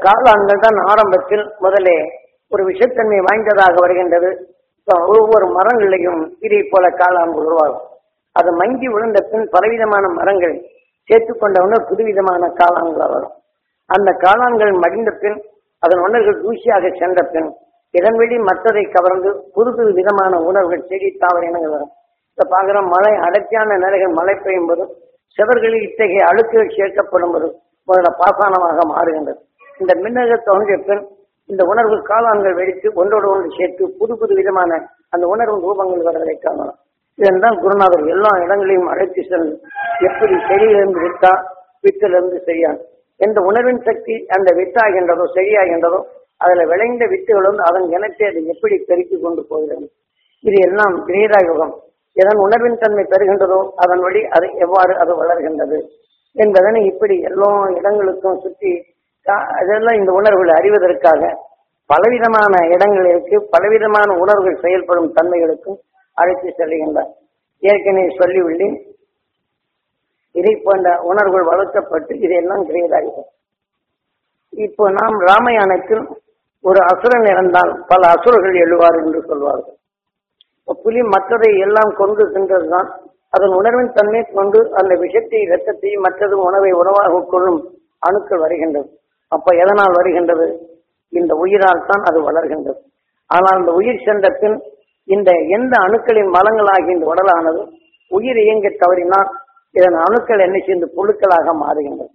காளான்கள் தான் ஆரம்பத்தில் முதலே ஒரு விஷத்தன்மை வாய்ந்ததாக வருகின்றது இப்ப ஒவ்வொரு மரங்களிலையும் இதை போல காளான் உருவாகும் அது மங்கி விழுந்த பின் பலவிதமான மரங்கள் சேர்த்து கொண்டவுடனே புதுவிதமான காளான்கள் வரும் அந்த காளான்கள் மடிந்த பின் அதன் உணர்வுகள் தூசியாக சென்ற பின் இதன் வழி மற்றதை கவர்ந்து புது புது விதமான உணர்வுகள் செடி தாவர இனங்கள் வரும் இப்ப பாக்குறோம் மழை அடர்த்தியான நிலைகள் மழை பெய்யும் போது சிவர்களில் இத்தகைய அழுக்குகள் சேர்க்கப்படும் போது முதல்ல பாசானமாக மாறுகின்றது இந்த மின்னக தோன்றிய பின் இந்த உணர்வு காளான்கள் வெடித்து ஒன்றோடு ஒன்று சேர்த்து புது புது விதமான அந்த உணர்வு ரூபங்கள் வருவதை காணலாம் இதென்றால் குருநாதர் எல்லா இடங்களையும் அழைத்து சென்று எப்படி செடியிலிருந்து விட்டா வித்திலிருந்து செய்யான் எந்த உணர்வின் சக்தி அந்த வித்தாகின்றதோ செடியாகின்றதோ அதுல விளைந்த வித்துகள் வந்து அதன் இனத்தை அது எப்படி பெருக்கிக் கொண்டு போகிறது இது எல்லாம் கிரீடா யுகம் எதன் உணர்வின் தன்மை பெறுகின்றதோ அதன் வழி அது எவ்வாறு அது வளர்கின்றது என்பதனை இப்படி எல்லா இடங்களுக்கும் சுற்றி கா- அதெல்லாம் இந்த உணர்வுகளை அறிவதற்காக பலவிதமான இடங்கள் இருக்கு பலவிதமான உணர்வுகள் செயல்படும் தன்மைகளுக்கும் அழைத்து செல்கின்றார் ஏற்கனவே சொல்லியுள்ளேன் இதை போன்ற உணர்வுகள் வளர்க்கப்பட்டு இதையெல்லாம் கிரியதாகும் இப்போ நாம் ராமாயணத்தில் ஒரு அசுரன் இறந்தால் பல அசுரர்கள் எழுவார் என்று சொல்வார்கள் இப்ப புலி மற்றதை எல்லாம் கொண்டு சென்றதுதான் அதன் உணர்வின் தன்மை கொண்டு அந்த விஷத்தை இரத்தத்தை மற்றது உணவை உணவாக கொள்ளும் அணுக்கள் வருகின்றது அப்ப எதனால் வருகின்றது இந்த உயிரால் தான் அது வளர்கின்றது ஆனால் இந்த உயிர் சென்ற பின் இந்த எந்த அணுக்களின் மலங்களாகிய இந்த உடலானது உயிர் இயங்க தவறினால் இதன் அணுக்கள் என்ன செய்து புழுக்களாக மாறுகின்றது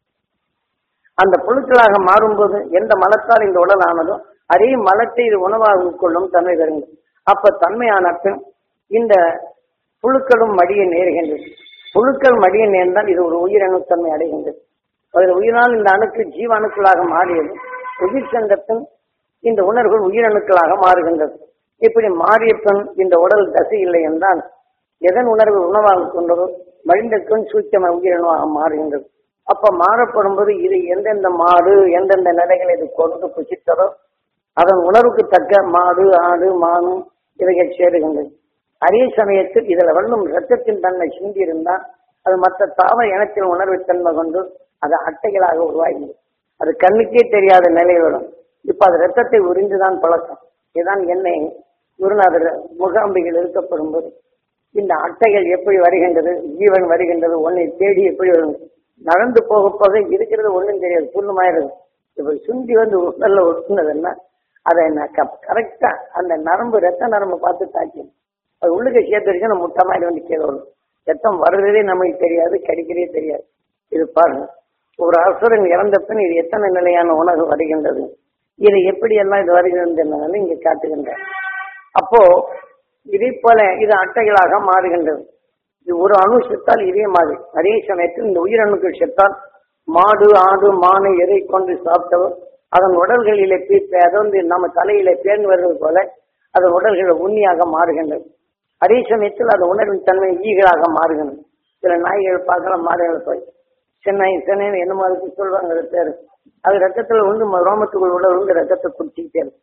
அந்த புழுக்களாக மாறும்போது எந்த மலத்தால் இந்த உடலானதோ அதே மலத்தை இது உணவாக உட்கொள்ளும் தன்மை வருகிறது அப்ப தன்மையான பின் இந்த புழுக்களும் மடிய நேருகின்றது புழுக்கள் மடிய நேர்ந்தால் இது ஒரு உயிரணு தன்மை அடைகின்றது அதில் உயிரால் இந்த அணுக்கு ஜீவ அணுக்களாக மாறியது உயிர் சென்ற பின் இந்த உணர்வுகள் உயிரணுக்களாக மாறுகின்றது இப்படி மாறிய பின் இந்த உடல் தசை இல்லை என்றால் எதன் உணர்வு உணவாக கொண்டதோ மழிந்த பின் சூட்சம உயிரணுவாக மாறுகின்றது அப்ப மாறப்படும் போது இது எந்தெந்த மாடு எந்தெந்த நிலைகளை இது கொண்டு புசித்ததோ அதன் உணர்வுக்கு தக்க மாடு ஆடு மானு இவைகள் சேருகின்றது அதே சமயத்தில் இதுல வெள்ளும் ரத்தத்தின் தன்மை சிந்தி இருந்தால் அது மற்ற தாவர இனத்தின் உணர்வு தன்மை கொண்டு அது அட்டைகளாக உருவாகின்றது அது கண்ணுக்கே தெரியாத நிலை வரும் இப்ப அது ரத்தத்தை உறிந்துதான் பழக்கம் இதுதான் எண்ணெய் குருநாதர் முகாம்பிகள் இருக்கப்படும் போது இந்த அட்டைகள் எப்படி வருகின்றது ஜீவன் வருகின்றது ஒன்னை தேடி எப்படி வரும் நடந்து போக போக இருக்கிறது ஒண்ணும் தெரியாது புண்ணுமாயிருது இப்ப சுண்டி வந்து உடல்ல ஒட்டுனதுன்னா அதை நான் கரெக்டா அந்த நரம்பு ரத்த நரம்பு பார்த்து தாக்கி அது உள்ளுக்கு சேர்த்துருச்சு நம்ம முட்டை மாதிரி வந்து கீழே வரும் ரத்தம் வர்றதே நமக்கு தெரியாது கிடைக்கிறதே தெரியாது இது பாருங்க ஒரு அசுரன் இறந்த பின் இது எத்தனை நிலையான உணவு வருகின்றது இது எப்படி எல்லாம் இது வருகின்றது இங்க காட்டுகின்றார் அப்போ இதே போல இது அட்டைகளாக மாறுகின்றது இது ஒரு அணு செத்தால் இதே மாதிரி அதே சமயத்தில் இந்த உயிரணுக்கள் செத்தால் மாடு ஆடு மானை எதை கொண்டு சாப்பிட்டவர் அதன் உடல்களிலே பீத்த அது வந்து நம்ம தலையில பேர்ந்து வருவது போல அதன் உடல்கள் உண்ணியாக மாறுகின்றது அதே சமயத்தில் அது உணர்வின் தன்மை ஈகளாக மாறுகின்றது சில நாய்கள் பார்க்கலாம் மாடுகளை போய் சென்னை சென்னைன்னு என்ன மாதிரி சொல்லுவாங்க அது பேரு அது ரத்தத்துல உண்டு ம- ரோமத்துக்குள் உள்ள உண்டு ரத்தத்தை குடிச்சிக்கிட்டே இருக்கும்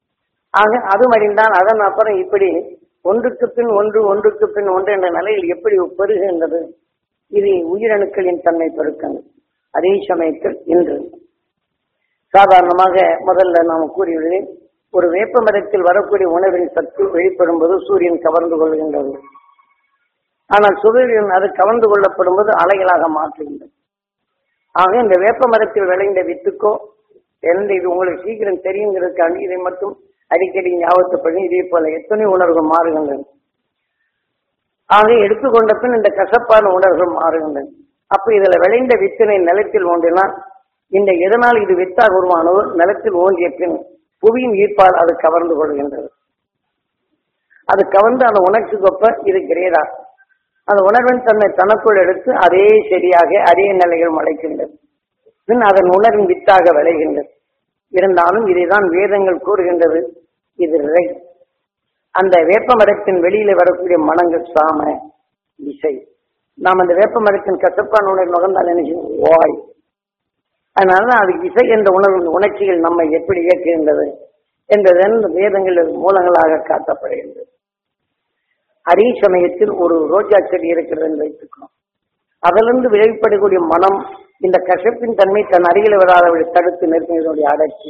ஆக அது மறிந்தால் அதன் அப்புறம் இப்படி ஒன்றுக்கு பின் ஒன்று ஒன்றுக்கு பின் ஒன்று என்ற நிலையில் எப்படி பெருகுகின்றது இது உயிரணுக்களின் தன்மை பெருக்கங்கள் அதே சமயத்தில் இன்று சாதாரணமாக முதல்ல நாம் கூறியுள்ளேன் ஒரு வேப்ப மரத்தில் வரக்கூடிய உணவின் சக்தி வெளிப்படும் போது சூரியன் கவர்ந்து கொள்கின்றது ஆனால் சூரியன் அது கவர்ந்து கொள்ளப்படும் போது அலைகளாக மாற்றுகின்றது ஆக இந்த வேப்ப மரத்தில் விளைந்த வித்துக்கோ எந்த இது உங்களுக்கு சீக்கிரம் தெரியுங்கிறதுக்காண்டி இதை மட்டும் அடிக்கடி ஞாபகத்துப்படி இதே போல எத்தனை உணர்வுகள் மாறுகின்றன ஆக எடுத்துக்கொண்ட பின் இந்த கசப்பான உணர்வுகள் மாறுகின்றன அப்ப இதுல விளைந்த வித்தினை நிலத்தில் ஓண்டினால் இந்த எதனால் இது வித்தாக உருவானதோ நிலத்தில் ஓங்கிய பின் புவியின் ஈர்ப்பால் அது கவர்ந்து கொள்கின்றது அது கவர்ந்து அந்த உணர்ச்சி கொப்ப இது கிரேடா அந்த உணர்வின் தன்னை தனக்குள் எடுத்து அதே சரியாக அதே நிலைகள் முளைக்கின்றது பின் அதன் உணர்வின் வித்தாக விளைகின்றது இருந்தாலும் இதைதான் வேதங்கள் கூறுகின்றது இது ரை அந்த வேப்ப மரத்தின் வெளியில வரக்கூடிய மனங்கள் சாம இசை நாம் அந்த வேப்ப மரத்தின் கசப்பான உணர்வு நுகர்ந்தால் என்ன செய்யும்? வாய் அதனால அது இசை என்ற உணர்வு உணர்ச்சிகள் நம்மை எப்படி இயக்குகின்றது என்பதன் வேதங்கள் மூலங்களாக காட்டப்படுகின்றது அதே சமயத்தில் ஒரு ரோஜா செடி இருக்கிறது என்று வைத்துக்கணும் அதிலிருந்து விளைவிப்படக்கூடிய மனம் இந்த கசப்பின் தன்மை தன் அருகில் வராதவரை தடுத்து நிற்கும் இதனுடைய அடர்த்தி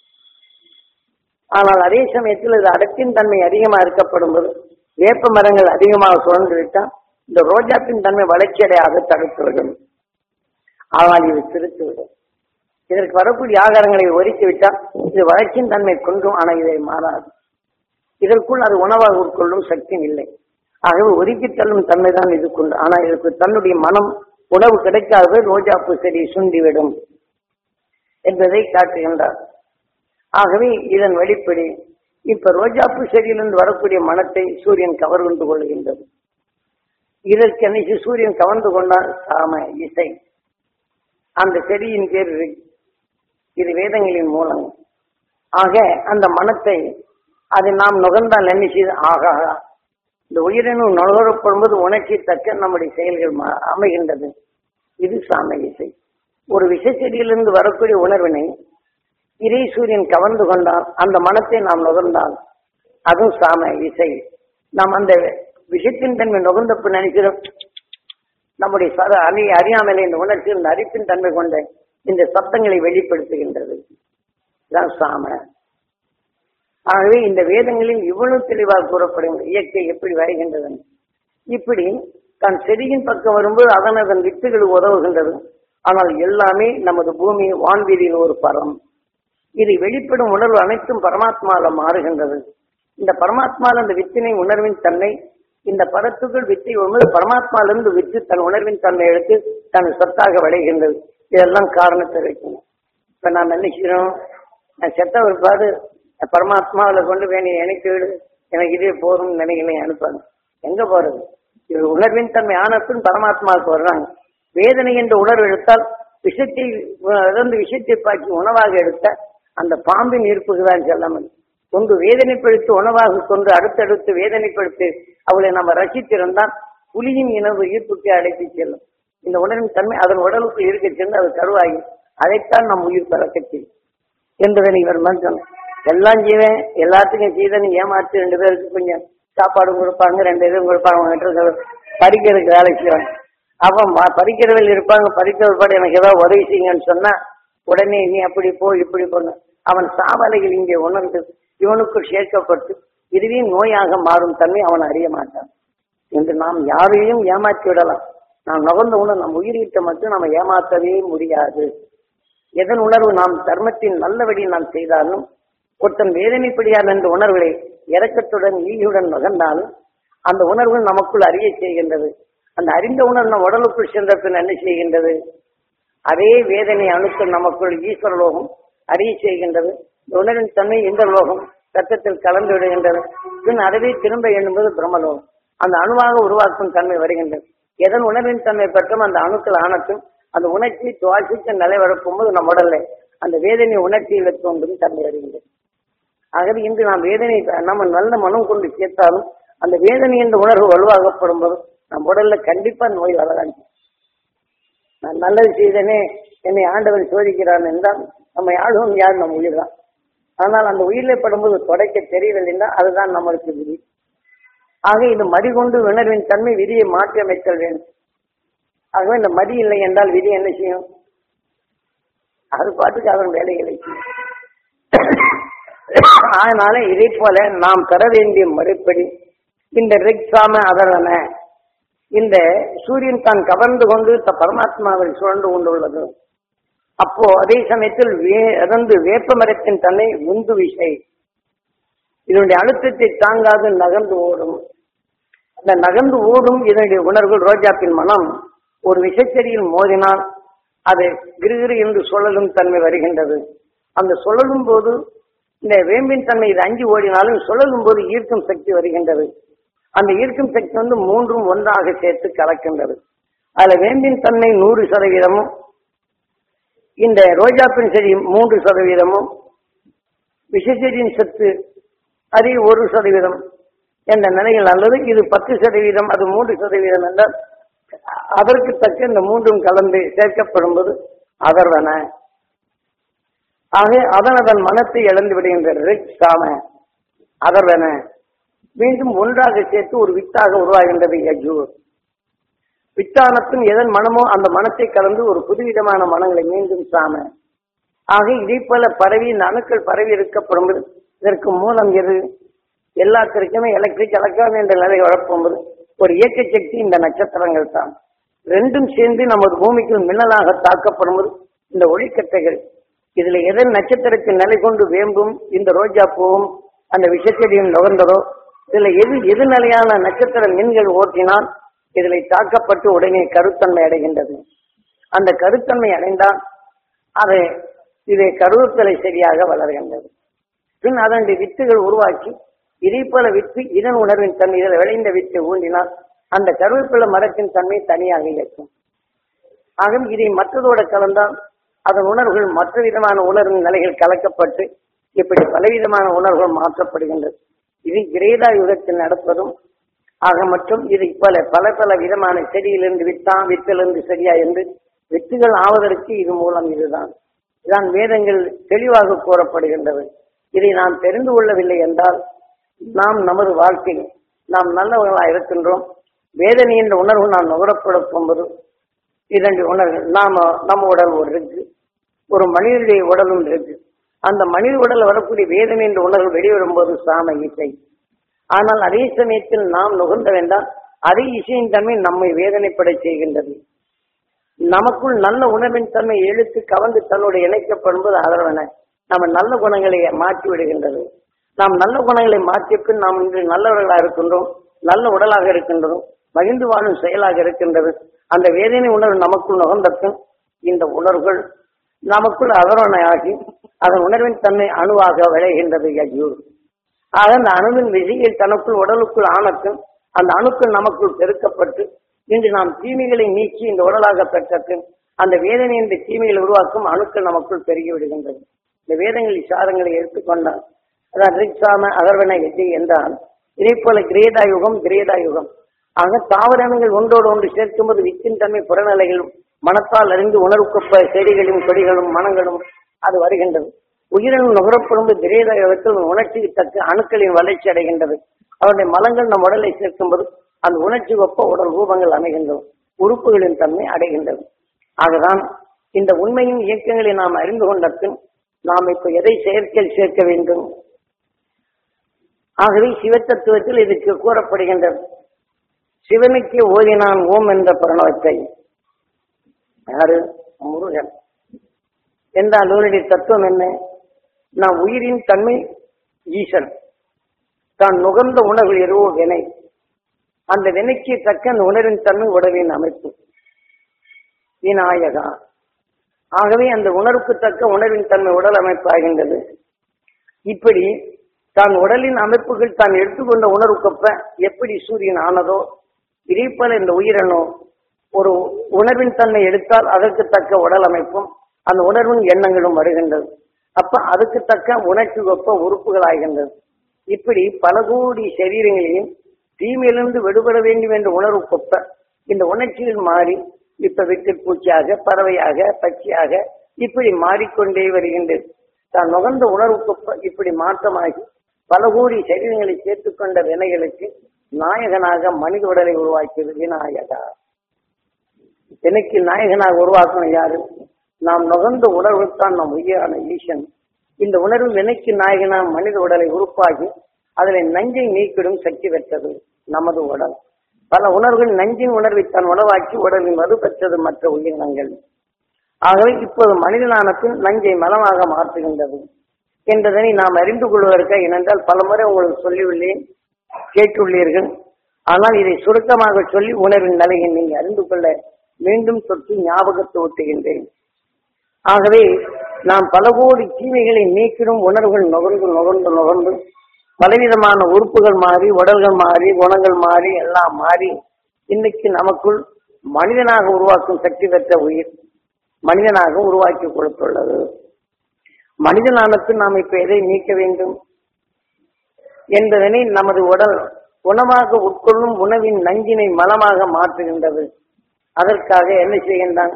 ஆனால் அதே சமயத்தில் இது அடர்த்தின் தன்மை அதிகமாக இருக்கப்படும் போது வேப்ப மரங்கள் அதிகமாக சுழன்று விட்டால் இந்த ரோஜாப்பின் தன்மை வளர்ச்சியடையாக தடுத்துவிடும் ஆனால் இது திருத்துவிடும் இதற்கு வரக்கூடிய ஆகாரங்களை ஒதுக்கி விட்டால் இது வளர்ச்சியின் தன்மை கொன்றும் ஆனால் இதை மாறாது இதற்குள் அது உணவாக உட்கொள்ளும் சக்தி இல்லை ஆகவே ஒதுக்கி தள்ளும் தன்மை தான் இது கொண்டு ஆனால் இதற்கு தன்னுடைய மனம் உணவு கிடைக்காது ரோஜாப்பு செடி சுண்டிவிடும் என்பதை காட்டுகின்றார் ஆகவே இதன் வெளிப்படி இப்ப ரோஜாப்பு செடியிலிருந்து வரக்கூடிய மனத்தை சூரியன் கவர்ந்து கொள்கின்றது இதற்கு அன்னைக்கு சூரியன் கவர்ந்து கொண்டால் சாம இசை அந்த செடியின் பேர் ரிக். இது வேதங்களின் மூலம் ஆக அந்த மனத்தை அதை நாம் நுகர்ந்தால் என்ன செய்து ஆகா இந்த உயிரினு நுகரப்படும்போது உணர்ச்சி தக்க நம்முடைய செயல்கள் மா- அமைகின்றது இது சாம இசை ஒரு விஷ செடியிலிருந்து வரக்கூடிய உணர்வினை இறை சூரியன் கவர்ந்து கொண்டால் அந்த மனத்தை நாம் நுகர்ந்தால் அதுவும் சாம இசை நாம் அந்த விஷத்தின் தன்மை நுகர்ந்த பின் நினைக்கிறோம் நம்முடைய சத அறி அறியாமலே இந்த உணர்ச்சி இந்த அரிப்பின் தன்மை கொண்ட இந்த சப்தங்களை வெளிப்படுத்துகின்றது இதுதான் சாம ஆகவே இந்த வேதங்களில் இவ்வளவு தெளிவாக கூறப்படும் இயற்கை எப்படி வருகின்றது இப்படி தான் செடியின் பக்கம் வரும்போது அதன் அதன் வித்துகள் உதவுகின்றது ஆனால் எல்லாமே நமது பூமி வான்வீதியில் ஒரு பரம் இது வெளிப்படும் உணர்வு அனைத்தும் பரமாத்மால மாறுகின்றது இந்த பரமாத்மால அந்த வித்தினை உணர்வின் தன்மை இந்த படத்துக்குள் வித்தை வரும்போது பரமாத்மாவிலிருந்து வித்து தன் உணர்வின் தன்மை எடுத்து தன் சொத்தாக விளைகின்றது இதெல்லாம் காரணத்தை வைக்கணும் இப்ப நாம் என்ன செய்யறோம் நான் செத்த ஒரு பாடு பரமாத்மாவில் கொண்டு போய் நீ எனக்கு விடு எனக்கு இதே போதும் நினைக்கிறேன் அனுப்பாங்க எங்க போறது இது உணர்வின் தன்மை ஆனப்பின் பரமாத்மாவுக்கு வர்றாங்க வேதனை என்ற உணர்வு எடுத்தால் விஷத்தை இறந்து விஷத்தை பாக்கி உணவாக எடுத்த அந்த பாம்பின் இருப்புக்கு தான் செல்லாமல் கொண்டு வேதனைப்படுத்தி உணவாக கொண்டு அடுத்தடுத்து வேதனைப்படுத்தி அவளை நம்ம ரசித்திருந்தால் புலியின் இனவு ஈர்ப்புக்கு அழைத்து செல்லும் இந்த உணர்வின் தன்மை அதன் உடலுக்குள் இருக்க சென்று அது கருவாகி அதைத்தான் நம் உயிர் பிறக்க செய்யும் என்பதை இவர் மனுஷன் எல்லாம் செய்வேன் எல்லாத்துக்கும் செய்தேன் ஏமாற்றி ரெண்டு பேருக்கு கொஞ்சம் சாப்பாடு கொடுப்பாங்க ரெண்டு பேரும் கொடுப்பாங்க அவங்க கிட்ட இருக்கிற பறிக்கிறதுக்கு வேலை செய்வாங்க அப்போ ம- பறிக்கிறவர்கள் இருப்பாங்க பறிக்கிறவர் பாடு எனக்கு ஏதாவது உதவி செய்யுங்கன்னு சொன்னா உடனே நீ அப்படி போ இப்படி போன அவன் சாவலைகள் இங்கே உணர்ந்து இவனுக்குள் சேர்க்கப்பட்டு இதுவே நோயாக மாறும் தன்மை அவன் அறிய மாட்டான் என்று நாம் யாரையும் ஏமாற்றி விடலாம் நாம் நுகர்ந்த உணர்வு நம் உயிரிட்ட மட்டும் நாம் ஏமாற்றவே முடியாது எதன் உணர்வு நாம் தர்மத்தின் நல்லபடி நாம் செய்தாலும் ஒருத்தன் வேதனைப்படியார் என்ற உணர்வுகளை இரக்கத்துடன் ஈகியுடன் நுகர்ந்தாலும் அந்த உணர்வு நமக்குள் அறிய செய்கின்றது அந்த அறிந்த உணர்வு நம் உடலுக்குள் சென்ற பின் என்ன செய்கின்றது அதே வேதனை அணுக்கள் நமக்குள் ஈஸ்வர லோகம் அறிய செய்கின்றது இந்த உணர்வின் தன்மை இந்த லோகம் ரத்தத்தில் கலந்து விடுகின்றது பின் அதுவே திரும்ப எண்ணும்போது பிரம்மலோகம் அந்த அணுவாக உருவாக்கும் தன்மை வருகின்றது எதன் உணர்வின் தன்மை பெற்றும் அந்த அணுக்கள் ஆனத்தும் அந்த உணர்ச்சி துவாசிக்க நிலை போது நம்ம உடல்ல அந்த வேதனை உணர்ச்சியில் தோன்றும் தன்மை வருகின்றது ஆகவே இன்று நாம் வேதனை நம்ம நல்ல மனம் கொண்டு சேர்த்தாலும் அந்த வேதனை என்ற உணர்வு வலுவாகப்படும் போது நம் உடல்ல கண்டிப்பா நோய் வரலாம் நான் நல்லது செய்தனே என்னை ஆண்டவன் சோதிக்கிறான் என்றால் நம்மை ஆளும் யார் நம் உயிர் தான் ஆனால் அந்த உயிரிலே படும்போது தொடக்க தெரியவில்லை என்றால் அதுதான் நம்மளுக்கு விதி ஆக இது மதி கொண்டு உணர்வின் தன்மை விதியை மாற்றி அமைத்தல் வேண்டும் ஆகவே இந்த மதி இல்லை என்றால் விதி என்ன செய்யும் அது பாட்டுக்கு அதன் வேலைகளை செய்யும் அதனால இதை போல நாம் பெற வேண்டிய முறைப்படி இந்த ரிக்ஸாம அதரன இந்த சூரியன் தான் கவர்ந்து கொண்டு த பரமாத்மாவில் சுழன்று கொண்டுள்ளது அப்போ அதே சமயத்தில் வே அதந்து வேப்ப மரத்தின் தன்னை உந்து விசை இதனுடைய அழுத்தத்தை தாங்காது நகர்ந்து ஓடும் அந்த நகர்ந்து ஓடும் இதனுடைய உணர்வு ரோஜாப்பின் மனம் ஒரு விஷச்செடியில் மோதினால் அது கிருகிரு என்று சுழலும் தன்மை வருகின்றது அந்த சுழலும் போது இந்த வேம்பின் தன்மை இது அஞ்சு ஓடினாலும் சுழலும் போது ஈர்க்கும் சக்தி வருகின்றது அந்த ஈர்க்கும் சக்தி வந்து மூன்றும் ஒன்றாக சேர்த்து கலக்கின்றது அதுல வேம்பின் தன்மை நூறு சதவீதமும் இந்த ரோஜாப்பின் செடி மூன்று சதவீதமும் விஷச்செடியின் சத்து அது ஒரு சதவீதம் என்ற நிலையில் அல்லது இது பத்து சதவீதம் அது மூன்று சதவீதம் என்றால் அதற்கு தக்க இந்த மூன்றும் கலந்து சேர்க்கப்படும் போது அதர்வன ஆக அதன் அதன் மனத்தை இழந்து விடுகின்றது சாம அதர்வன மீண்டும் ஒன்றாக சேர்த்து ஒரு வித்தாக உருவாகின்றது யஜூர் வித்தானத்தும் எதன் மனமோ அந்த மனத்தை கலந்து ஒரு புதுவிதமான மனங்களை மீண்டும் சாம ஆக இதே போல பரவி இந்த அணுக்கள் பரவி இருக்கப்படும் இதற்கு மூலம் எது எல்லாத்திற்குமே எலக்ட்ரிக் எலக்ட்ரான் என்ற நிலை வளர்ப்போம் ஒரு இயக்க சக்தி இந்த நட்சத்திரங்கள் தான் ரெண்டும் சேர்ந்து நமது பூமிக்கு மின்னலாக தாக்கப்படும் இந்த ஒளிக்கட்டைகள் இதுல எதன் நட்சத்திரத்தின் நிலை கொண்டு வேம்பும் இந்த ரோஜா பூவும் அந்த விஷச்செடியும் நுகர்ந்ததோ இதுல எது எது நிலையான நட்சத்திர மின்கள் ஓட்டினால் இதில் தாக்கப்பட்டு உடனே கருத்தன்மை அடைகின்றது அந்த கருத்தன்மை அடைந்தால் அதை இதை கருவத்தலை சரியாக வளர்கின்றது பின் அதனுடைய வித்துகள் உருவாக்கி இதே போல வித்து இதன் உணர்வின் தன்மை இதில் விளைந்த வித்தை ஊண்டினால் அந்த கருவேப்பிலை மரத்தின் தன்மை தனியாக இருக்கும் ஆக இதை மற்றதோட கலந்தால் அதன் உணர்வுகள் மற்ற விதமான உணர்வின் நிலைகள் கலக்கப்பட்டு இப்படி பலவிதமான உணர்வுகள் மாற்றப்படுகின்றது இது கிரேதா யுகத்தில் நடப்பதும் ஆக மற்றும் இது பல பல பல விதமான செடியிலிருந்து வித்தா வித்திலிருந்து சரியா என்று வித்துகள் ஆவதற்கு இது மூலம் இதுதான் இதான் வேதங்கள் தெளிவாக கூறப்படுகின்றது இதை நாம் தெரிந்து கொள்ளவில்லை என்றால் நாம் நமது வாழ்க்கையில் நாம் நல்லவர்களாக இருக்கின்றோம் வேதனை என்ற உணர்வு நாம் நுகரப்பட போகும்போது இரண்டு உணர்வுகள் நாம நம்ம உடல் ஒரு இருக்கு ஒரு மனிதனுடைய உடலும் இருக்கு அந்த மனித உடல் வரக்கூடிய வேதனை என்ற உணர்வு வெளிவரும்போது சாம இசை ஆனால் அதே சமயத்தில் நாம் நுகர்ந்த வேண்டாம் அதே இசையின் தன்மை நம்மை வேதனைப்பட செய்கின்றது நமக்குள் நல்ல உணர்வின் தன்மை எழுத்து கவர்ந்து தன்னோடு இணைக்கப்படும்போது அதரவன நம்ம நல்ல குணங்களை மாற்றி விடுகின்றது நாம் நல்ல குணங்களை மாற்றிய பின் நாம் இன்று நல்லவர்களாக இருக்கின்றோம் நல்ல உடலாக இருக்கின்றோம் மகிழ்ந்து வாழும் செயலாக இருக்கின்றது அந்த வேதனை உணர்வு நமக்குள் நுகர்ந்த பின் இந்த உணர்வுகள் நமக்குள் அவரணாகி அதன் உணர்வின் தன்மை அணுவாக விளைகின்றது ஐயோ ஆக அந்த அணுவின் விசையில் தனக்குள் உடலுக்குள் ஆனத்தும் அந்த அணுக்கள் நமக்குள் பெருக்கப்பட்டு இன்று நாம் தீமைகளை நீக்கி இந்த உடலாக பெற்ற அந்த வேதனை என்ற தீமைகளை உருவாக்கும் அணுக்கள் நமக்குள் பெருகி விடுகின்றது இந்த வேதங்கள் சாதங்களை எடுத்துக்கொண்டால் அதான் ரிக்ஸாம அகர்வன எஜை என்றால் இதே போல கிரேதா யுகம் கிரேதா யுகம் ஆக தாவரங்கள் ஒன்றோடு ஒன்று சேர்க்கும்போது வித்தின் தன்மை புறநிலைகளும் மனத்தால் அறிந்து உணர்வுக்கொப்ப செடிகளும் கொடிகளும் மனங்களும் அது வருகின்றது உயிரினம் நுகரப்படும் கிரேத யுகத்தில் உணர்ச்சிக்கு தக்க அணுக்களின் வளர்ச்சி அடைகின்றது அவருடைய மலங்கள் நம் உடலை சேர்க்கும்போது அந்த உணர்ச்சி ஒப்ப உடல் ரூபங்கள் அமைகின்றது உறுப்புகளின் தன்மை அடைகின்றது ஆகதான் இந்த உண்மையின் இயக்கங்களை நாம் அறிந்து கொண்ட பின் நாம் இப்ப எதை செயற்கையில் சேர்க்க வேண்டும் ஆகவே சிவத்தத்துவத்தில் இதுக்கு கூறப்படுகின்றது சிவனுக்கு ஓதினான் ஓம் என்ற பிரணவத்தை யாரு முருகன் என்றால் அவருடைய தத்துவம் என்ன நாம் உயிரின் தன்மை ஈசன் தான் நுகர்ந்த உணர்வு எதுவோ வினை அந்த வினைக்கு தக்க அந்த உணர்வின் தன்மை உடலின் அமைப்பு விநாயகா ஆகவே அந்த உணர்வுக்கு தக்க உணர்வின் தன்மை உடல் அமைப்பு ஆகின்றது இப்படி தான் உடலின் அமைப்புகள் தான் எடுத்துக்கொண்ட உணர்வுக்கொப்ப எப்படி சூரியன் ஆனதோ இதே போல இந்த உயிரணோ ஒரு உணர்வின் தன்மை எடுத்தால் அதற்கு தக்க உடல் அமைப்பும் அந்த உணர்வின் எண்ணங்களும் வருகின்றது அப்ப அதுக்கு தக்க உணர்ச்சி ஒப்ப உறுப்புகள் ஆகின்றது இப்படி பல கோடி சரீரங்களையும் தீமையிலிருந்து விடுபட வேண்டும் என்ற உணர்வு கொப்ப இந்த உணர்ச்சிகள் மாறி இப்ப விட்டு பூச்சியாக பறவையாக பட்சியாக இப்படி மாறிக்கொண்டே வருகின்றது தான் நுகர்ந்த உணர்வு கொப்ப இப்படி மாற்றமாகி பல கோடி சரீரங்களை சேர்த்துக்கொண்ட வினைகளுக்கு நாயகனாக மனித உடலை உருவாக்கியது விநாயகா எனக்கு நாயகனாக உருவாக்கணும் யாரு நாம் நுகர்ந்த உணர்வுத்தான் நம் உயிரான ஈசன் இந்த உணர்வு வினைக்கு நாயகனாக மனித உடலை உருப்பாகி அதில் நஞ்சை நீக்கிடும் சக்தி பெற்றது நமது உடல் பல உணர்வுகள் நஞ்சின் உணர்வை தன் உணவாக்கி உடலின் மது பெற்றது மற்ற உயிரினங்கள் ஆகவே இப்போது மனிதனான பின் நஞ்சை மலமாக மாற்றுகின்றது என்பதனை நாம் அறிந்து கொள்வதற்காக ஏனென்றால் பலமுறை உங்களுக்கு சொல்லியுள்ளேன் கேட்டுள்ளீர்கள் ஆனால் இதை சுருக்கமாக சொல்லி உணர்வின் நிலையை நீங்கள் அறிந்து கொள்ள மீண்டும் தொட்டு ஞாபகத்தை ஊட்டுகின்றேன் ஆகவே நாம் பல கோடி தீமைகளை நீக்கிடும் உணர்வுகள் நுகர்ந்து நுகர்ந்து நுகர்ந்து பலவிதமான உறுப்புகள் மாறி உடல்கள் மாறி குணங்கள் மாறி எல்லாம் மாறி இன்னைக்கு நமக்குள் மனிதனாக உருவாக்கும் சக்தி பெற்ற உயிர் மனிதனாக உருவாக்கி கொடுத்துள்ளது மனிதனானத்து நாம் இப்ப எதை நீக்க வேண்டும் என்பதனை நமது உடல் குணமாக உட்கொள்ளும் உணவின் நஞ்சினை மலமாக மாற்றுகின்றது அதற்காக என்ன செய்கின்றான்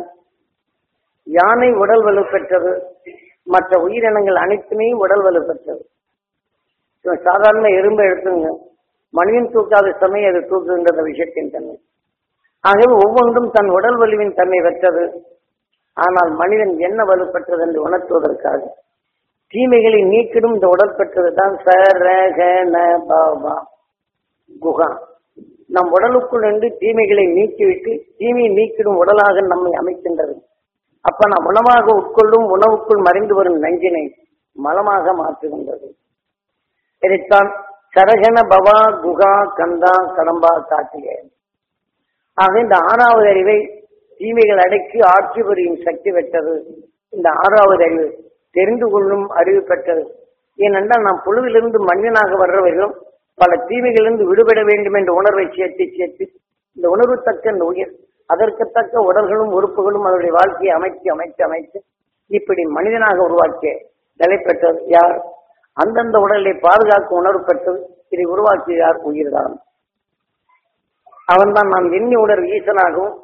யானை உடல் வலு பெற்றது மற்ற உயிரினங்கள் அனைத்துமே உடல் வலு பெற்றது இப்ப சாதாரண எறும்பை எடுத்துங்க மனிதன் தூக்காத சமயம் அது தூக்குகின்ற விஷயத்தின் தன்மை ஆகவே ஒவ்வொன்றும் தன் உடல் வலுவின் தன்மை பெற்றது ஆனால் மனிதன் என்ன வலுப்பெற்றது என்று உணர்த்துவதற்காக தீமைகளை நீக்கிடும் இந்த உடல் பெற்றதுதான் சரகண பாபா குகா நம் உடலுக்குள் இருந்து தீமைகளை நீக்கிவிட்டு தீமையை நீக்கிடும் உடலாக நம்மை அமைக்கின்றது அப்ப நாம் உணவாக உட்கொள்ளும் உணவுக்குள் மறைந்து வரும் நஞ்சினை மலமாக மாற்றுகின்றது இதைத்தான் சரகண பவா குகா கந்தா கடம்பா காட்டிய ஆக இந்த ஆறாவது அறிவை தீமைகள் அடக்கி ஆட்சி புரியும் சக்தி பெற்றது இந்த ஆறாவது அறிவு தெரிந்து கொள்ளும் அறிவு பெற்றது ஏனென்றால் நாம் புழுவிலிருந்து மனிதனாக வர்றவர்களும் பல தீமைகளிலிருந்து விடுபட வேண்டும் என்ற உணர்வை சேர்த்து சேர்த்து இந்த உணர்வு தக்க இந்த உயிர் அதற்கு தக்க உடல்களும் உறுப்புகளும் அதனுடைய வாழ்க்கையை அமைத்து அமைத்து அமைத்து இப்படி மனிதனாக உருவாக்கிய நிலை பெற்றது யார் அந்தந்த உடலை பாதுகாக்கும் உணர்வு பெற்றது இதை உருவாக்கிய யார் உயிர்தான் அவன்தான் நாம் எண்ணி உணர்வு ஈசனாகவும்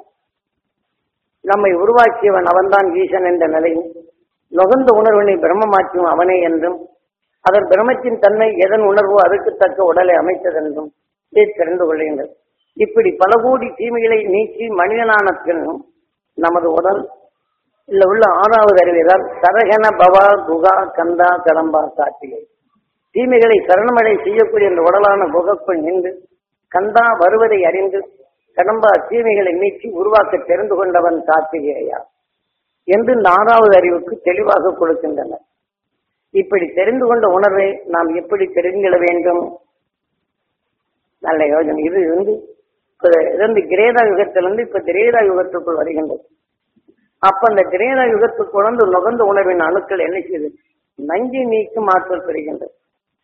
நம்மை உருவாக்கியவன் அவன்தான் ஈசன் என்ற நிலையும் நுகர்ந்த உணர்வினை பிரம்மமாக்கும் அவனே என்றும் அதன் பிரம்மத்தின் தன்மை எதன் உணர்வோ அதற்கு தக்க உடலை அமைத்ததென்றும் இதை தெரிந்து கொள்ளுகின்றது இப்படி பல கோடி தீமைகளை நீக்கி மனிதனான பின்னும் நமது உடல் இல்ல உள்ள ஆறாவது அறிவைதான் சரகன பவா குகா கந்தா கடம்பா காட்டிகை தீமைகளை சரணமடை செய்யக்கூடிய இந்த உடலான குகக்குள் நின்று கந்தா வருவதை அறிந்து கடம்பா தீமைகளை நீக்கி உருவாக்க தெரிந்து கொண்டவன் கார்த்திகேயா என்று இந்த ஆறாவது அறிவுக்கு தெளிவாக கொடுக்கின்றனர் இப்படி தெரிந்து கொண்ட உணர்வை நாம் எப்படி தெரிந்துவிட வேண்டும் நல்ல யோஜனை இது வந்து இப்ப இது வந்து கிரேதா யுகத்திலிருந்து இப்ப திரேதா யுகத்துக்குள் வருகின்றது அப்ப அந்த திரேதா யுகத்துக்கு வந்து நுகர்ந்த உணர்வின் அணுக்கள் என்ன செய்யுது நஞ்சை நீக்கும் ஆற்றல் பெறுகின்றது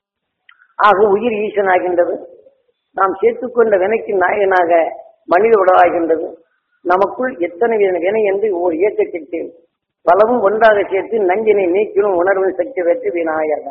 ஆக உயிர் ஈசனாகின்றது நாம் சேர்த்துக்கொண்ட வினைக்கு நாயகனாக மனித உடலாகின்றது நமக்குள் எத்தனை வித வினை என்று ஒரு இயக்கத்திற்கு பலவும் ஒன்றாக சேர்த்து நஞ்சினை நீக்கிடும் உணர்வின் சக்தி பெற்று விநாயகா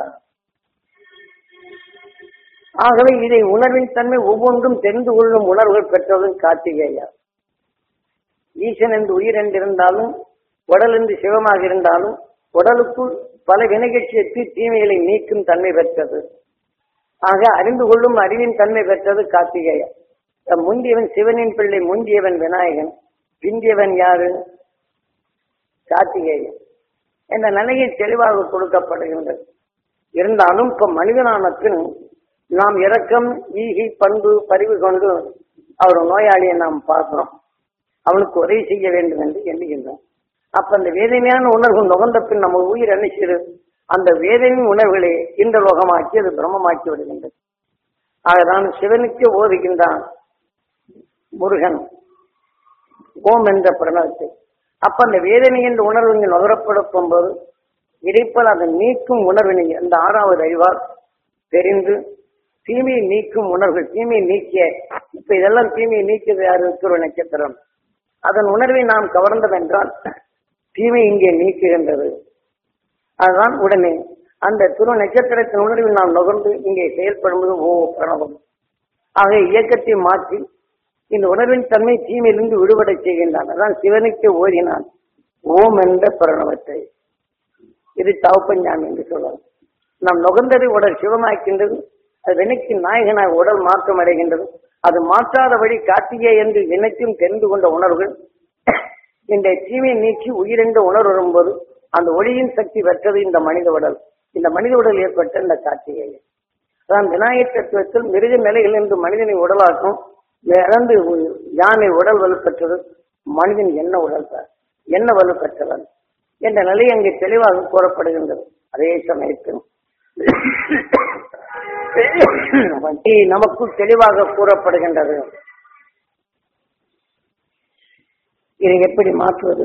ஆகவே இதை உணர்வின் தன்மை ஒவ்வொன்றும் தெரிந்து கொள்ளும் உணர்வுகள் பெற்றவன் கார்த்திகேயா ஈசன் என்று உயிர் என்றிருந்தாலும் உடல் என்று சிவமாக இருந்தாலும் உடலுக்குள் பல வினைகள் சேர்த்து தீமைகளை நீக்கும் தன்மை பெற்றது ஆக அறிந்து கொள்ளும் அறிவின் தன்மை பெற்றது கார்த்திகேயன் முந்தியவன் சிவனின் பிள்ளை முந்தியவன் விநாயகன் பிந்தியவன் யாரு கார்த்திகேயன் என்ற நிலையில் தெளிவாக கொடுக்கப்படுகின்றது இருந்தாலும் இப்ப மனிதனான பின் நாம் இரக்கம் ஈகி பண்பு பரிவு கொண்டு அவர் நோயாளியை நாம் பார்க்கிறோம் அவனுக்கு உதவி செய்ய வேண்டும் என்று எண்ணுகின்றோம் அப்ப அந்த வேதனையான உணர்வு நுகர்ந்த பின் நம்ம உயிர் என்ன செய்யுது அந்த வேதனையின் உணர்வுகளை இந்த லோகமாக்கி அது பிரம்மமாக்கி விடுகின்றது ஆகதான் சிவனுக்கு ஓதுகின்றான் முருகன் ஓம் என்ற பிரணவத்தை அப்ப அந்த வேதனை என்ற உணர்வு இங்கு நுகரப்படுத்தும் போது இடைப்பல் அதை நீக்கும் உணர்வினை அந்த ஆறாவது அறிவால் தெரிந்து தீமையை நீக்கும் உணர்வுகள் தீமையை நீக்கிய இப்ப இதெல்லாம் தீமையை நீக்கியது யாரு துருவ நட்சத்திரம் அதன் உணர்வை நாம் கவர்ந்ததென்றால் தீமை இங்கே நீக்குகின்றது அதுதான் உடனே அந்த துருவ நட்சத்திரத்தின் உணர்வில் நாம் நுகர்ந்து இங்கே செயல்படும்போது ஓ பிரணவம் ஆக இயக்கத்தை மாற்றி இந்த உணர்வின் தன்மை தீமையிலிருந்து விடுபட செய்கின்றான் அதான் சிவனுக்கு ஓதினான் ஓம் என்ற பிரணவத்தை இது தவப்பஞ்சாமி என்று சொல்லலாம் நாம் நுகர்ந்ததை உடல் சிவமாக்கின்றது அது வினைக்கு நாயகனாக உடல் மாற்றம் அடைகின்றது அது மாற்றாதபடி கார்த்திகை என்று வினைக்கும் தெரிந்து கொண்ட உணர்வுகள் இந்த தீமையை நீக்கி உயிரென்ற உணர்வு வரும்போது அந்த ஒளியின் சக்தி பெற்றது இந்த மனித உடல் இந்த மனித உடல் ஏற்பட்ட இந்த கார்த்திகை அதான் விநாயகர் தத்துவத்தில் மிருக நிலையில் இருந்து மனிதனை உடலாக்கும் இறந்து யானை உடல் வலுப்பெற்றது மனிதன் என்ன உடல் பெற என்ன வலுப்பெற்றவன் என்ற நிலை அங்கே தெளிவாக கூறப்படுகின்றது அதே சமயத்தில் நமக்குள் தெளிவாக கூறப்படுகின்றது இதை எப்படி மாற்றுவது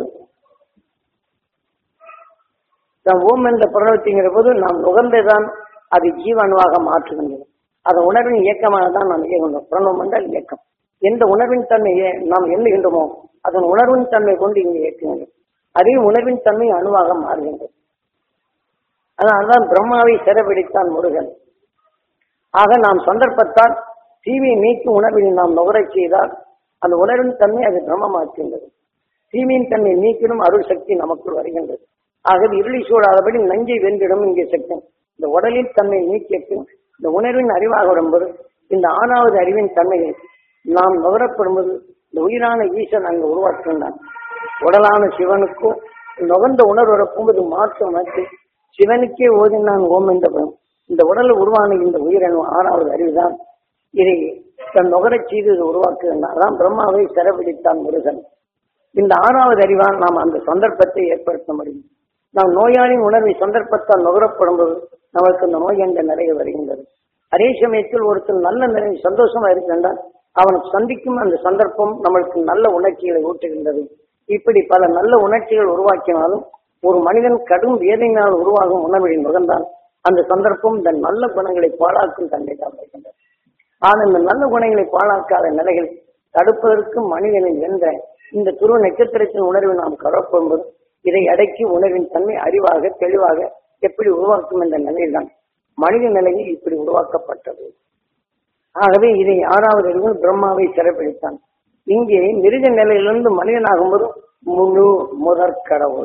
நாம் ஓம் என்ற பிரணவத்திங்கிற போது நாம் நுகர்ந்துதான் அது ஜீவனுவாக மாற்றுகின்றது அது உணர்வின் இயக்கமாக தான் நாம் இயங்குகின்றோம் பிரணவம் என்றால் இயக்கம் எந்த உணர்வின் தன்மையை நாம் எண்ணுகின்றோமோ அதன் உணர்வின் தன்மை கொண்டு இங்கே இயக்குகின்றோம் அதே உணர்வின் தன்மை அணுவாக மாறுகின்றது அதனால்தான் பிரம்மாவை சிறப்பிடித்தான் முருகன் ஆக நாம் சந்தர்ப்பத்தால் தீமையை நீக்கும் உணர்வில் நாம் நுகரச் செய்தால் அந்த உணர்வின் தன்மை அது பிரம்மமாக்கின்றது தீமையின் தன்மை நீக்கிடும் அருள் சக்தி நமக்குள் வருகின்றது ஆகவே இருளி சூழாதபடி நஞ்சை வென்றிடும் இங்கே சக்தி இந்த உடலின் தன்மை நீக்கியக்கும் இந்த உணர்வின் அறிவாக வரும்போது இந்த ஆறாவது அறிவின் தன்மையை நாம் நுகரப்படும்போது இந்த உயிரான ஈசன் அங்கு உருவாக்குகின்றான் உடலான சிவனுக்கும் நுகர்ந்த உணர்வு வரப்போது மாற்றம் வந்து சிவனுக்கே ஓதினான் ஓம் என்றவன் இந்த உடல் உருவான இந்த உயிரணு ஆறாவது அறிவுதான் இதை தன் நுகரச் செய்து இது உருவாக்குகின்றான் அதான் பிரம்மாவை சிறப்பிடித்தான் முருகன் இந்த ஆறாவது அறிவால் நாம் அந்த சந்தர்ப்பத்தை ஏற்படுத்த முடியும் நாம் நோயாளியின் உணர்வை சந்தர்ப்பத்தால் நுகரப்படும் போது நமக்கு இந்த நோய் என்ற நிறைய வருகின்றது அதே சமயத்தில் ஒருத்தர் நல்ல நிறைய சந்தோஷமா இருக்கின்றால் அவன் சந்திக்கும் அந்த சந்தர்ப்பம் நம்மளுக்கு நல்ல உணர்ச்சிகளை ஊட்டுகின்றது இப்படி பல நல்ல உணர்ச்சிகள் உருவாக்கினாலும் ஒரு மனிதன் கடும் வேதனையினால் உருவாகும் உணர்வின் நுகர்ந்தால் அந்த சந்தர்ப்பம் இந்த நல்ல குணங்களை பாழாக்கும் தன்மை தான் வருகின்றது ஆனால் இந்த நல்ல குணங்களை பாழாக்காத நிலைகள் தடுப்பதற்கு மனிதனின் என்ற இந்த துருவ நட்சத்திரத்தின் உணர்வை நாம் கடற்போகும்போது இதை அடக்கி உணர்வின் தன்மை அறிவாக தெளிவாக எப்படி உருவாக்கும் என்ற நிலையில்தான் மனித நிலையில் இப்படி உருவாக்கப்பட்டது ஆகவே இதை ஆறாவது அறிவு பிரம்மாவை சிறப்பிடித்தான் இங்கே மிருக நிலையிலிருந்து மனிதனாகும்போது முழு முதற் கடவுள்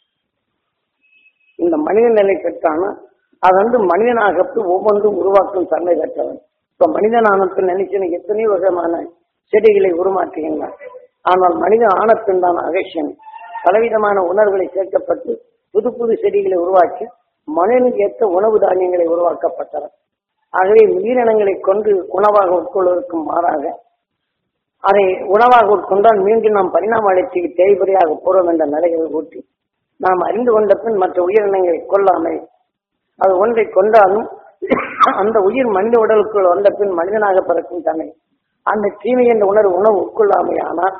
இந்த மனித நிலை பெற்றானா அது வந்து மனிதனாகத்து ஒவ்வொன்றும் உருவாக்கும் தன்மை பெற்றவன் இப்ப மனிதனானத்தில் நினைச்சு எத்தனையோ விதமான செடிகளை உருமாற்றுகின்றான் ஆனால் மனித ஆணத்தின் தான் அகசியம் பலவிதமான உணர்வுகளை சேர்க்கப்பட்டு புது புது செடிகளை உருவாக்கி மனிதனுக்கு ஏற்ற உணவு தானியங்களை உருவாக்கப்பட்டவர் ஆகவே உயிரினங்களை கொண்டு உணவாக உட்கொள்வதற்கு மாறாக அதை உணவாக உட்கொண்டால் மீண்டும் நாம் பரிணாம வளர்ச்சிக்கு தேய்பறியாக போறோம் என்ற நிலைகளை ஊட்டி நாம் அறிந்து கொண்ட பின் மற்ற உயிரினங்களை கொல்லாமல் அது ஒன்றை கொண்டாலும் அந்த உயிர் மனித உடலுக்குள் வந்த பின் மனிதனாக பிறக்கும் தன்னை அந்த தீமை என்ற உணர்வு உணவு உட்கொள்ளாமை ஆனால்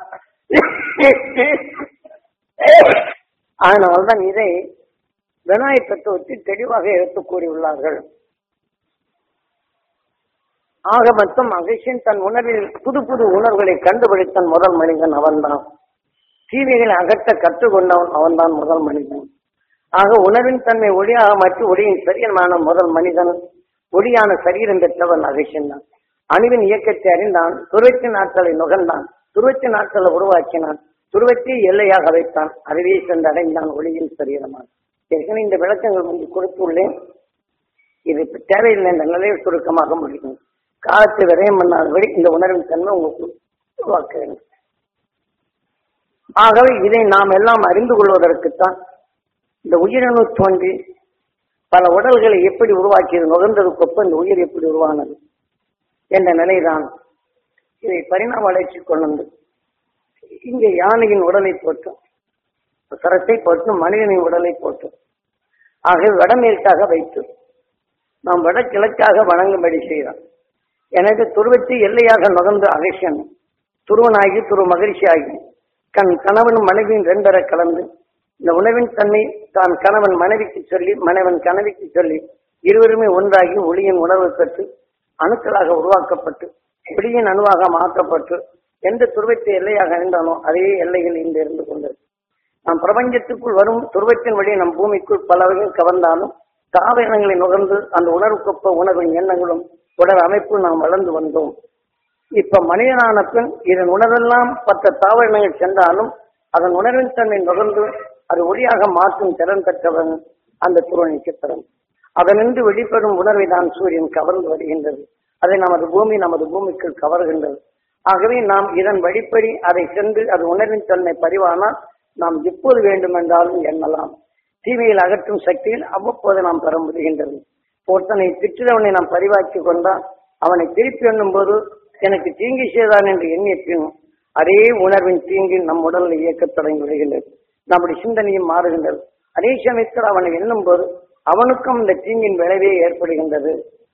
அதனால்தான் இதை விநாயக தத்துவத்தில் தெளிவாக எடுத்துக் கூறியுள்ளார்கள் ஆக மொத்தம் அகசியன் தன் உணர்வில் புது புது உணர்வுகளை கண்டுபிடித்தன் முதல் மனிதன் அவன்தான் தீமைகளை அகற்ற கற்றுக்கொண்டவன் அவன்தான் முதல் மனிதன் ஆக உணர்வின் தன்மை ஒளியாக மாற்றி ஒளியின் சரியமான முதல் மனிதன் ஒளியான சரீரம் பெற்றவன் அகசியன் தான் அணுவின் இயக்கத்தை அறிந்தான் துருவத்தின் ஆற்றலை நுகர்ந்தான் துருவத்தின் ஆற்றலை உருவாக்கினான் துருவத்தை எல்லையாக வைத்தான் அறிவியை சென்று அடைந்தான் ஒளியின் சரீரமாக ஏற்கனவே இந்த விளக்கங்கள் வந்து கொடுத்துள்ளேன் இது இப்ப தேவையில்லை என்ற நிலையில் சுருக்கமாக முடியும் காலத்தை விரயம் பண்ணாதபடி இந்த உணர்வின் தன்மை உங்களுக்கு உருவாக்க வேண்டும் ஆகவே இதை நாம் எல்லாம் அறிந்து கொள்வதற்குத்தான் இந்த உயிரணு தோன்றி பல உடல்களை எப்படி உருவாக்கியது நுகர்ந்ததுக்கொப்ப இந்த உயிர் எப்படி உருவானது என்ற நிலைதான் இதை பரிணாம வளர்ச்சி கொண்டு இங்கே யானையின் உடலை போட்டும் சரத்தை போட்டு மனிதனின் உடலை போட்டு ஆகவே வடமேற்காக வைத்து நாம் வடகிழக்காக வணங்கும்படி செய்தோம் எனக்கு துருவத்தை எல்லையாக நுகர்ந்து அகசியன் துருவனாகி துரு மகிழ்ச்சி ஆகி கண் கணவன் மனைவியின் ரெண்டரை கலந்து இந்த உணவின் தன்மை தான் கணவன் மனைவிக்கு சொல்லி மனைவன் கணவிக்கு சொல்லி இருவருமே ஒன்றாகி ஒளியின் உணர்வு பெற்று அணுக்களாக உருவாக்கப்பட்டு ஒளியின் அணுவாக மாற்றப்பட்டு எந்த துருவத்தை எல்லையாக இருந்தானோ அதே எல்லையில் இன்று இருந்து கொண்டது நாம் பிரபஞ்சத்துக்குள் வரும் துருவத்தின் வழி நம் பூமிக்குள் பல வகையில் கவர்ந்தாலும் தாவரங்களை நுகர்ந்து அந்த உணர்வுக்கொப்ப உணர்வின் எண்ணங்களும் உடல் அமைப்பு நாம் வளர்ந்து வந்தோம் இப்ப மனிதனான பின் இதன் உணர்வெல்லாம் பத்த தாவரங்கள் சென்றாலும் அதன் உணர்வின் தன்மை நுகர்ந்து அது ஒளியாக மாற்றும் திறன் பெற்றவன் அந்த துருவ நட்சத்திரம் அதனின்று வெளிப்படும் உணர்வை தான் சூரியன் கவர்ந்து வருகின்றது அதை நமது பூமி நமது பூமிக்குள் கவர்கின்றது ஆகவே நாம் இதன் வழிப்படி அதை சென்று அது உணர்வின் தன்மை பரிவானால் நாம் எப்போது வேண்டுமென்றாலும் எண்ணலாம் தீமையில் அகற்றும் சக்தியில் அவ்வப்போது நாம் பெற முடிகின்றது ஒருத்தனை திட்டுறவனை நாம் பரிவாக்கி கொண்டால் அவனை திருப்பி எண்ணும் போது எனக்கு தீங்கு செய்தான் என்று எண்ணிய பின் அதே உணர்வின் தீங்கு நம் உடலில் இயக்கத் தொடங்கி விடுகின்றது நம்முடைய சிந்தனையும் மாறுகின்றது அதே சமயத்தில் அவனை எண்ணும் போது அவனுக்கும் இந்த தீங்கின் விளைவே ஏற்படுகின்றது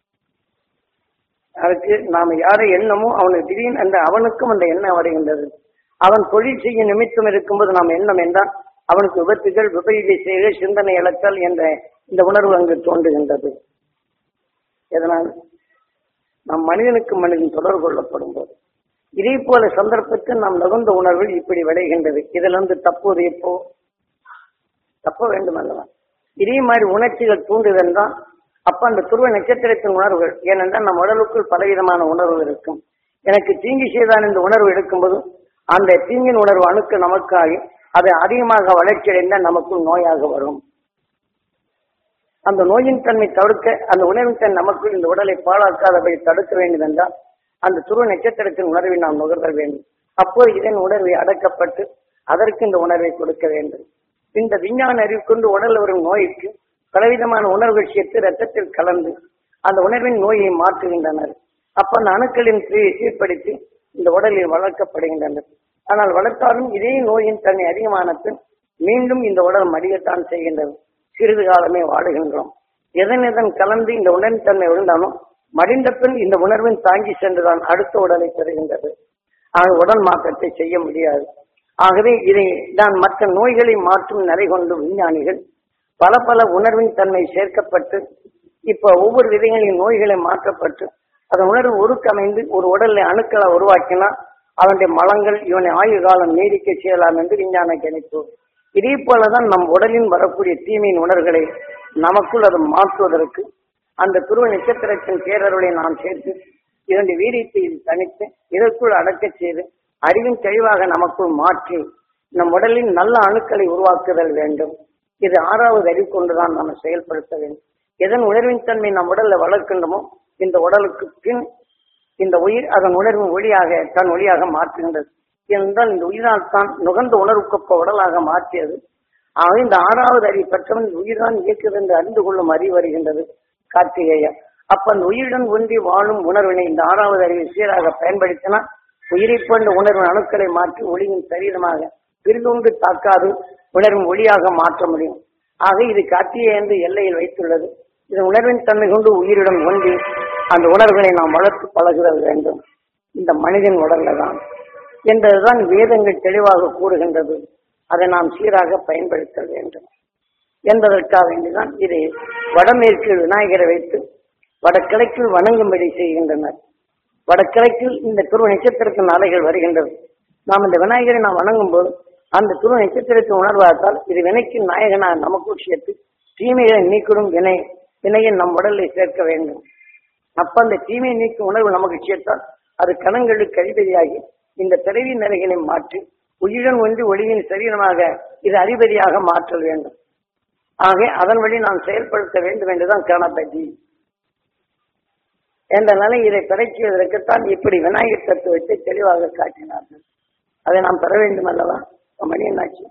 அதுக்கு நாம் யாரை எண்ணமோ அவனுக்கு திடீர்னு அந்த அவனுக்கும் அந்த எண்ணம் வருகின்றது அவன் தொழில் செய்ய நிமித்தம் இருக்கும்போது நாம் எண்ணம் என்றால் அவனுக்கு விபத்துகள் விபரீத செய்க சிந்தனை இழத்தல் என்ற இந்த உணர்வு அங்கு தோன்றுகின்றது எதனால் நம் மனிதனுக்கு மனிதன் தொடர்பு கொள்ளப்படும் போது இதே போல சந்தர்ப்பத்தில் நாம் நுகர்ந்த உணர்வில் இப்படி விளைகின்றது இதுல இருந்து தப்புவது எப்போ தப்ப வேண்டும் அல்லவா இதே மாதிரி உணர்ச்சிகள் தூண்டுதென்றால் அப்ப அந்த துருவ நட்சத்திரத்தின் உணர்வுகள் ஏனென்றால் நம் உடலுக்குள் பலவிதமான உணர்வு இருக்கும் எனக்கு தீங்கு செய்தான் இந்த உணர்வு எடுக்கும்போது அந்த தீங்கின் உணர்வு அணுக்கு நமக்காகி அது அதிகமாக வளர்ச்சி அடைந்தால் நமக்குள் நோயாக வரும் அந்த நோயின் தன்மை தவிர்க்க அந்த உணவின் தன் நமக்குள் இந்த உடலை பாழாக்காதபடி தடுக்க வேண்டும் என்றால் அந்த துருவ நட்சத்திரத்தின் உணர்வை நாம் நுகர்த வேண்டும் அப்போது இதன் உணர்வை அடக்கப்பட்டு அதற்கு இந்த உணர்வை கொடுக்க வேண்டும் இந்த விஞ்ஞான அறிவு கொண்டு உடல் வரும் நோய்க்கு பலவிதமான உணர்வுகள் சேர்த்து ரத்தத்தில் கலந்து அந்த உணர்வின் நோயை மாற்றுகின்றனர் அப்ப அந்த அணுக்களின் கிரியை சீர்படுத்தி இந்த உடலில் வளர்க்கப்படுகின்றனர் ஆனால் வளர்த்தாலும் இதே நோயின் தன்மை அதிகமான பின் மீண்டும் இந்த உடல் மடியத்தான் செய்கின்றது சிறிது காலமே வாடுகின்றோம் எதன் எதன் கலந்து இந்த உணர்வின் தன்மை விழுந்தாலும் மடிந்த பின் இந்த உணர்வின் தாங்கி சென்றுதான் அடுத்த உடலை பெறுகின்றது ஆக உடல் மாற்றத்தை செய்ய முடியாது ஆகவே இதை தான் மற்ற நோய்களை மாற்றும் நிலை கொண்டு விஞ்ஞானிகள் பல பல உணர்வின் தன்மை சேர்க்கப்பட்டு இப்ப ஒவ்வொரு விதைகளின் நோய்களை மாற்றப்பட்டு அதன் உணர்வு ஒருக்கமைந்து ஒரு உடல்ல அணுக்களை உருவாக்கினா அவனுடைய மலங்கள் இவனை ஆயுள் காலம் நீடிக்க செய்யலாம் என்று விஞ்ஞான கணிப்பு இதே போலதான் நம் உடலில் வரக்கூடிய தீமையின் உணர்வுகளை நமக்குள் அதை மாற்றுவதற்கு அந்த துருவ நட்சத்திரத்தின் பேரருளை நாம் சேர்த்து இரண்டு வீரியத்தை தனித்து இதற்குள் அடக்கச் செய்து அறிவின் தெளிவாக நமக்குள் மாற்றி நம் உடலின் நல்ல அணுக்களை உருவாக்குதல் வேண்டும் இது ஆறாவது அறிவு கொண்டுதான் நாம் செயல்படுத்த வேண்டும் எதன் உணர்வின் தன்மை நம் உடல்ல வளர்க்கின்றமோ இந்த உடலுக்கு பின் இந்த உயிர் அதன் உணர்வின் ஒளியாக தன் ஒளியாக மாற்றுகின்றது என்றால் இந்த உயிரால் தான் நுகர்ந்த உணர்வுக்கொப்ப உடலாக மாற்றியது ஆக இந்த ஆறாவது அறிவு பெற்றவன் இந்த உயிர்தான் இயக்குது என்று அறிந்து கொள்ளும் அறிவு வருகின்றது கார்த்திகேயா அப்ப அந்த உயிருடன் ஒன்றி வாழும் உணர்வினை இந்த ஆறாவது அறிவை சீராக பயன்படுத்தினால் உயிரை போன்ற உணர்வின் அணுக்களை மாற்றி ஒளியின் சரீரமாக பிரிதொன்று தாக்காது உணர்வின் ஒளியாக மாற்ற முடியும் ஆக இது கார்த்திகை என்று எல்லையில் வைத்துள்ளது இது உணர்வின் தன்மை கொண்டு உயிருடன் ஒன்றி அந்த உணர்வுகளை நாம் வளர்த்து பழகுதல் வேண்டும் இந்த மனிதன் உடல்ல தான் என்றதுதான் வேதங்கள் தெளிவாக கூறுகின்றது அதை நாம் சீராக பயன்படுத்த வேண்டும் என்பதற்காக வேண்டிதான் இதை வடமேற்கில் விநாயகரை வைத்து வடகிழக்கில் வணங்கும்படி செய்கின்றனர் வடகிழக்கில் இந்த துருவ நட்சத்திரத்தின் அலைகள் வருகின்றது நாம் இந்த விநாயகரை நாம் வணங்கும் போது அந்த துருவ நட்சத்திரத்தின் உணர்வாத்தால் இது வினைக்கு நாயகனாக நமக்குள் சேர்த்து தீமைகளை நீக்கிடும் வினை வினையை நம் உடலில் சேர்க்க வேண்டும் அப்ப அந்த தீமையை நீக்கும் உணர்வு நமக்கு சேர்த்தால் அது கணங்களுக்கு அதிபதியாகி இந்த பிறவி நிலைகளை மாற்றி உயிருடன் ஒன்றி ஒளியின் சரீரமாக இது அதிபதியாக மாற்றல் வேண்டும் ஆக அதன் வழி நாம் செயல்படுத்த வேண்டும் என்றுதான் காணப்பட்டி என்ற நிலை இதை பிறக்கியதற்குத்தான் இப்படி விநாயகர் தத்துவத்தை தெளிவாக காட்டினார்கள் அதை நாம் பெற வேண்டும் அல்லவா மணி என்னாச்சு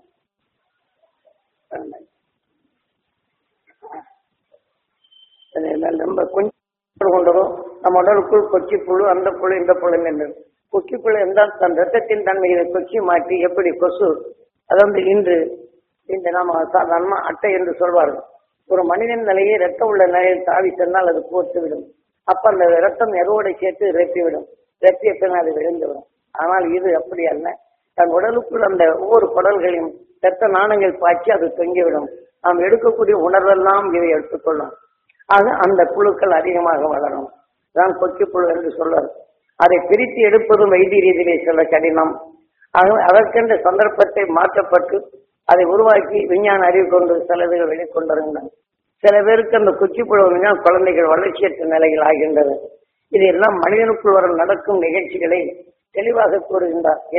ரொம்ப கொஞ்சம் கொண்டதோ நம்ம உடலுக்குள் கொச்சி புழு அந்த புழு இந்த புழு என்றது கொக்கி புழு என்றால் தன் ரத்தத்தின் தன்மையை கொச்சி மாற்றி எப்படி கொசு அதாவது இன்று இந்த நாம சாதாரணமா அட்டை என்று சொல்வார்கள் ஒரு மனிதன் நிலையை ரத்தம் உள்ள நிலையில் தாவி சென்றால் அது கோர்த்து விடும் அப்ப அந்த ரத்தம் எருவோடை சேர்த்து ரெப்பிவிடும் ரெப்பிய பின் அது விழுந்துவிடும் ஆனால் இது அப்படி அல்ல தன் உடலுக்குள் அந்த ஒவ்வொரு குடல்களையும் ரத்த நாணங்கள் பாய்ச்சி அது தொங்கிவிடும் நாம் எடுக்கக்கூடிய உணர்வெல்லாம் இதை எடுத்துக்கொள்ளும் ஆக அந்த புழுக்கள் அதிகமாக வளரும் தான் கொக்கி புழு என்று சொல்வார் அதை பிரித்து எடுப்பதும் வைத்திய ரீதியிலே சொல்ல கடினம் ஆகவே அதற்கென்ற சந்தர்ப்பத்தை மாற்றப்பட்டு அதை உருவாக்கி விஞ்ஞான அறிவு கொண்டு சிலதுகள் வெளிக்கொண்டிருந்தன சில பேருக்கு அந்த குச்சி புழுவினால் குழந்தைகள் வளர்ச்சியற்ற நிலைகள் ஆகின்றது இது எல்லாம் மனிதனுக்குள் வரும் நடக்கும் நிகழ்ச்சிகளை தெளிவாக கூறுகின்றார்